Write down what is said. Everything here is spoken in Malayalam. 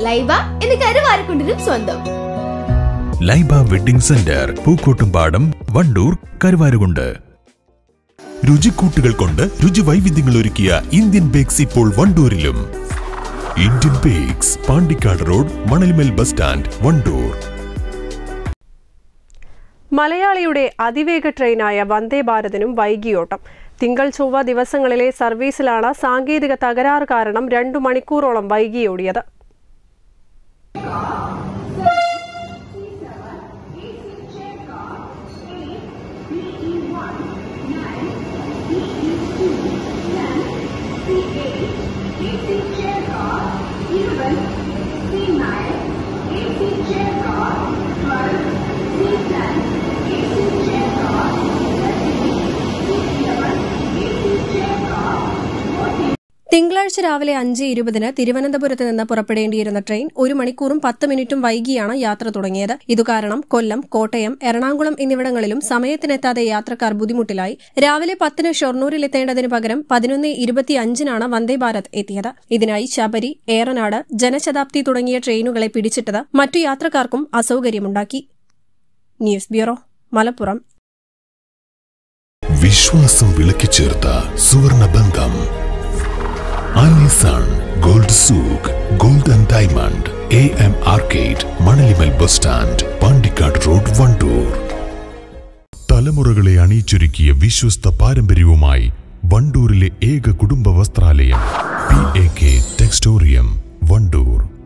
ലൈബ എന്ന് കരുവാരക്കുണ്ടിനും സ്വന്തം ലൈബ വെഡിംഗ് സെന്റർ പൂക്കോട്ടുംപാടം വണ്ടൂർ കരുവാരുകുണ്ട് രുചിക്കൂട്ടുകൾ കൊണ്ട് രുചി വൈവിധ്യങ്ങൾ ഒരുക്കിയ ഇന്ത്യൻ ബേക്സ് ഇപ്പോൾ വണ്ടൂരിലും Indian bakes Pandikkad road Manalmel bus stand Wandoor മലയാളിയുടെ അതിവേഗ ട്രെയിനായ വന്ദേ ഭാരതിനും വൈകിയോട്ടം തിങ്കൾ ചൊവ്വ ദിവസങ്ങളിലെ സർവീസിലാണ് സാങ്കേതിക തകരാറ് കാരണം രണ്ടു മണിക്കൂറോളം വൈകിയോടിയത് തിങ്കളാഴ്ച രാവിലെ അഞ്ച് ഇരുപതിന് തിരുവനന്തപുരത്ത് നിന്ന് പുറപ്പെടേണ്ടിയിരുന്ന ട്രെയിൻ ഒരു മണിക്കൂറും പത്ത് മിനിറ്റും വൈകിയാണ് യാത്ര തുടങ്ങിയത് ഇതുകാരണം കൊല്ലം കോട്ടയം എറണാകുളം എന്നിവിടങ്ങളിലും സമയത്തിനെത്താതെ യാത്രക്കാർ ബുദ്ധിമുട്ടിലായി രാവിലെ പത്തിന് ഷൊർണൂരിലെത്തേണ്ടതിനു പകരം പതിനൊന്ന് ഇരുപത്തിയഞ്ചിനാണ് വന്ദേ ഭാരത് എത്തിയത് ഇതിനായി ശബരി ഏറനാട് ജനശതാബ്ദി തുടങ്ങിയ ട്രെയിനുകളെ പിടിച്ചിട്ടത് മറ്റു യാത്രക്കാർക്കും അസൌകര്യമുണ്ടാക്കി ന്യൂസ് ബ്യൂറോ മലപ്പുറം വിശ്വാസം വിളക്കിച്ചേർത്ത സുവർണ ബന്ധം Alison gold souk gold and diamond A M arcade Manalimal bus stand Pandikkad road Wandoor തലമുറകളെ അണിയിച്ചൊരുക്കിയ വിശ്വസ്ത പാരമ്പര്യവുമായി വണ്ടൂരിലെ ഏക കുടുംബ വസ്ത്രാലയം P A K textorium Wandoor